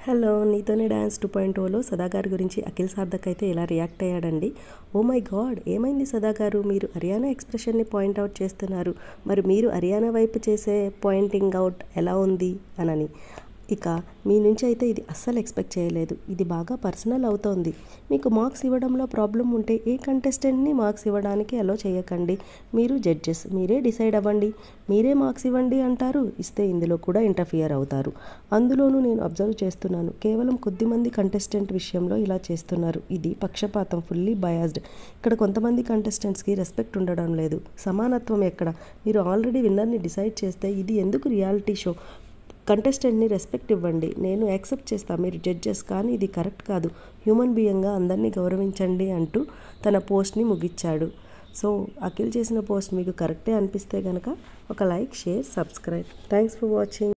hello నీతోనే dance two point ఓలో సదా గారి గురించి అఖిల్ సార్థక్ అయితే ఇలా రియాక్ట్ అయ్యాడండి ఓ మై గాడ్ ఏమైంది సదా గారు మీరు హర్యానా ఎక్స్ప్రెషన్ని పాయింట్ అవుట్ చేస్తున్నారు మరి మీరు హర్యానా వైపు చేసే పాయింటింగ్ అవుట్ ఎలా ఉంది అనని ఇక మీ నుంచి అయితే ఇది అస్సలు ఎక్స్పెక్ట్ చేయలేదు ఇది బాగా పర్సనల్ అవుతోంది మీకు మార్క్స్ ఇవ్వడంలో ప్రాబ్లం ఉంటే ఏ కంటెస్టెంట్ని మార్క్స్ ఇవ్వడానికి అలో చేయకండి మీరు జడ్జెస్ మీరే డిసైడ్ అవ్వండి మీరే మార్క్స్ ఇవ్వండి అంటారు ఇస్తే ఇందులో కూడా ఇంటర్ఫియర్ అవుతారు అందులోనూ నేను అబ్జర్వ్ చేస్తున్నాను కేవలం కొద్దిమంది కంటెస్టెంట్ విషయంలో ఇలా చేస్తున్నారు ఇది పక్షపాతం ఫుల్లీ బయాస్డ్ ఇక్కడ కొంతమంది కంటెస్టెంట్స్కి రెస్పెక్ట్ ఉండడం లేదు సమానత్వం ఎక్కడ మీరు ఆల్రెడీ విన్నర్ని డిసైడ్ చేస్తే ఇది ఎందుకు రియాలిటీ షో కంటెస్టెంట్ని రెస్పెక్ట్ ఇవ్వండి నేను యాక్సెప్ట్ చేస్తాను మీరు జడ్జెస్ కానీ ఇది కరెక్ట్ కాదు హ్యూమన్ బీయింగ్గా అందరినీ గౌరవించండి అంటూ తన పోస్ట్ని ముగించాడు సో అఖిల్ చేసిన పోస్ట్ మీకు కరెక్టే అనిపిస్తే కనుక ఒక like share subscribe thanks for watching